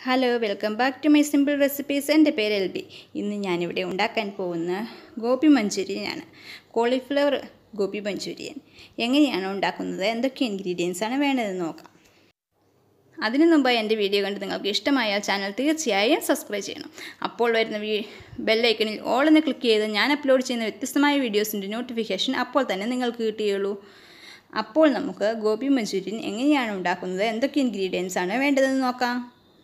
hello welcome back to my simple recipes എൻ്റെ പേര് L B ഇന്ന് ഞാനിവിടെ ഉണ്ടാക്കാൻ പോകുന്ന ഗോപി മഞ്ചൂരിയനാണ് കോളിഫ്ലവർ ഗോപി മഞ്ചൂരിയൻ എങ്ങനെയാണ് ഉണ്ടാക്കുന്നത് എന്തൊക്കെ ഇൻഗ്രീഡിയൻസ് ആണ് വേണ്ടതെന്ന് നോക്കാം അതിനു മുമ്പായി എൻ്റെ വീഡിയോ കണ്ട് നിങ്ങൾക്ക് ഇഷ്ടമായാൽ ചാനൽ തീർച്ചയായും സബ്സ്ക്രൈബ് ചെയ്യണം അപ്പോൾ വരുന്ന വീ ബെല്ലൈക്കണിൽ ഓൾ എന്ന് ക്ലിക്ക് ചെയ്ത് ഞാൻ അപ്ലോഡ് ചെയ്യുന്ന വ്യത്യസ്തമായ വീഡിയോസിൻ്റെ നോട്ടിഫിക്കേഷൻ അപ്പോൾ തന്നെ നിങ്ങൾക്ക് കിട്ടുകയുള്ളൂ അപ്പോൾ നമുക്ക് ഗോപി മഞ്ചൂരിയൻ എങ്ങനെയാണ് ഉണ്ടാക്കുന്നത് എന്തൊക്കെ ഇൻഗ്രീഡിയൻസ് ആണ് വേണ്ടതെന്ന് നോക്കാം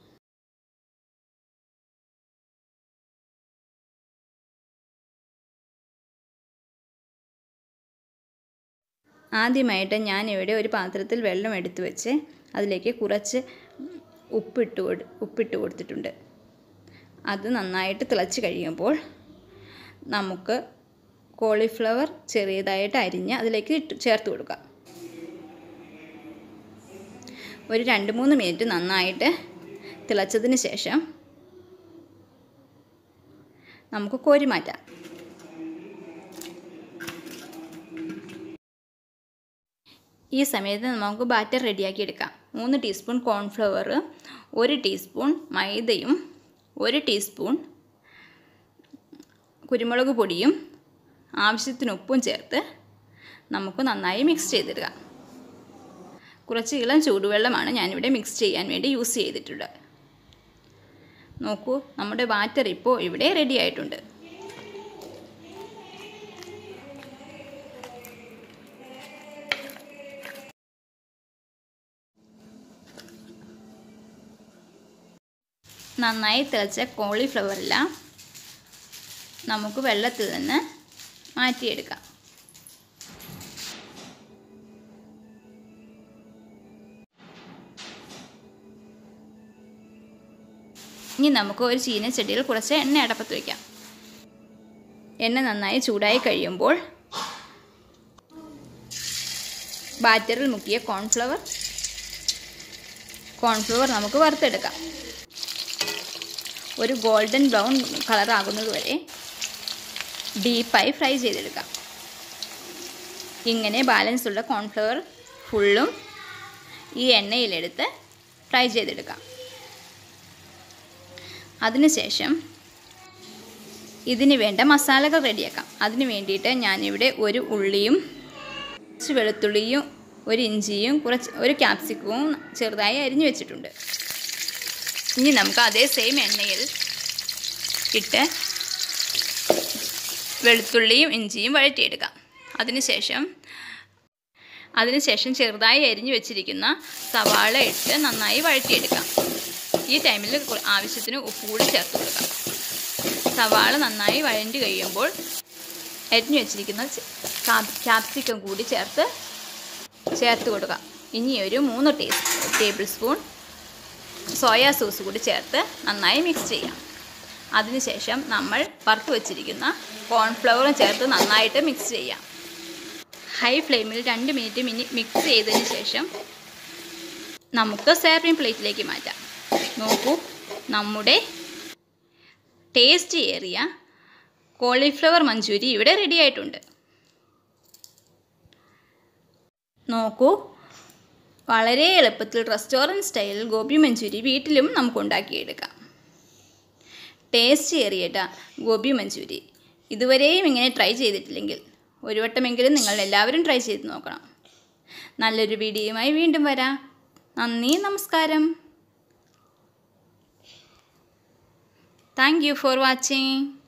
ആദ്യമായിട്ട് ഞാനിവിടെ ഒരു പാത്രത്തിൽ വെള്ളം എടുത്തു വെച്ച് അതിലേക്ക് കുറച്ച് ഉപ്പിട്ട് കൊടു ഉപ്പിട്ട് കൊടുത്തിട്ടുണ്ട് അത് നന്നായിട്ട് തിളച്ച് കഴിയുമ്പോൾ നമുക്ക് കോളിഫ്ലവർ ചെറിയതായിട്ട് അരിഞ്ഞ് അതിലേക്ക് ഇട്ട് ചേർത്ത് കൊടുക്കാം ഒരു രണ്ട് മൂന്ന് മിനിറ്റ് നന്നായിട്ട് തിളച്ചതിന് ശേഷം നമുക്ക് കോരി മാറ്റാം ഈ സമയത്ത് നമുക്ക് ബാറ്റർ റെഡിയാക്കി എടുക്കാം മൂന്ന് ടീസ്പൂൺ കോൺഫ്ലവർ ഒരു ടീസ്പൂൺ മൈദയും ഒരു ടീസ്പൂൺ കുരുമുളക് പൊടിയും ആവശ്യത്തിന് ഉപ്പും ചേർത്ത് നമുക്ക് നന്നായി മിക്സ് ചെയ്തിടുക കുറച്ച് ഇളം ചൂടുവെള്ളമാണ് ഞാനിവിടെ മിക്സ് ചെയ്യാൻ വേണ്ടി യൂസ് ചെയ്തിട്ടുള്ളത് നോക്കൂ നമ്മുടെ ബാറ്റർ ഇപ്പോൾ ഇവിടെ റെഡി ആയിട്ടുണ്ട് നന്നായി തിളച്ച കോളിഫ്ലവറെല്ലാം നമുക്ക് വെള്ളത്തിൽ നിന്ന് മാറ്റിയെടുക്കാം ഇനി നമുക്ക് ഒരു ചീനച്ചട്ടിയിൽ കുറച്ച് എണ്ണ അടപ്പത്ത് വയ്ക്കാം എണ്ണ നന്നായി ചൂടായി കഴിയുമ്പോൾ ബാറ്ററിൽ മുക്കിയ കോൺഫ്ലവർ കോൺഫ്ലവർ നമുക്ക് വറുത്തെടുക്കാം ഒരു ഗോൾഡൻ ബ്രൗൺ കളർ ആകുന്നത് വരെ ഡീപ്പായി ഫ്രൈ ചെയ്തെടുക്കാം ഇങ്ങനെ ബാലൻസ് ഉള്ള കോൺഫ്ലവർ ഫുള്ളും ഈ എണ്ണയിലെടുത്ത് ഫ്രൈ ചെയ്തെടുക്കാം അതിനുശേഷം ഇതിന് വേണ്ട മസാലകൾ റെഡിയാക്കാം അതിന് വേണ്ടിയിട്ട് ഞാനിവിടെ ഒരു ഉള്ളിയും കുറച്ച് വെളുത്തുള്ളിയും ഒരു ഇഞ്ചിയും കുറച്ച് ഒരു ക്യാപ്സിക്കവും ചെറുതായി അരിഞ്ഞു വെച്ചിട്ടുണ്ട് ഇനി നമുക്ക് അതേ സെയിം എണ്ണയിൽ ഇട്ട് വെളുത്തുള്ളിയും ഇഞ്ചിയും വഴറ്റിയെടുക്കാം അതിനുശേഷം അതിനുശേഷം ചെറുതായി അരിഞ്ഞു വെച്ചിരിക്കുന്ന സവാള ഇട്ട് നന്നായി വഴറ്റിയെടുക്കാം ഈ ടൈമിൽ ആവശ്യത്തിന് ഉപ്പ് കൂടി ചേർത്ത് കൊടുക്കാം സവാള നന്നായി വഴണ്ടി കഴിയുമ്പോൾ അരിഞ്ഞു വെച്ചിരിക്കുന്ന ക്യാപ്സിക്കം കൂടി ചേർത്ത് ചേർത്ത് കൊടുക്കുക ഇനി ഒരു മൂന്ന് tea table spoon soya sauce കൂടി ചേർത്ത് നന്നായി മിക്സ് ചെയ്യാം അതിനുശേഷം നമ്മൾ വറുത്ത് വെച്ചിരിക്കുന്ന കോൺഫ്ലവറും ചേർത്ത് നന്നായിട്ട് മിക്സ് ചെയ്യാം ഹൈ ഫ്ലെയിമിൽ രണ്ട് മിനിറ്റ് മിനി മിക്സ് ചെയ്തതിന് ശേഷം നമുക്ക് സെർവിങ് പ്ലേറ്റിലേക്ക് മാറ്റാം നോക്കൂ നമ്മുടെ ടേസ്റ്റ് ഏറിയ കോളിഫ്ലവർ മഞ്ചൂരി ഇവിടെ റെഡി ആയിട്ടുണ്ട് നോക്കൂ വളരെ എളുപ്പത്തിൽ റെസ്റ്റോറൻറ്റ് സ്റ്റൈലിൽ ഗോപി മഞ്ചൂരി വീട്ടിലും നമുക്ക് ഉണ്ടാക്കിയെടുക്കാം ടേസ്റ്റ് ഏറിയട്ട ഗോപി മഞ്ചൂരി ഇതുവരെയും ഇങ്ങനെ ട്രൈ ചെയ്തിട്ടില്ലെങ്കിൽ ഒരു വട്ടമെങ്കിലും നിങ്ങൾ എല്ലാവരും ട്രൈ ചെയ്ത് നോക്കണം നല്ലൊരു വീഡിയോയുമായി വീണ്ടും വരാം നന്ദി നമസ്കാരം താങ്ക് യു ഫോർ വാച്ചിങ്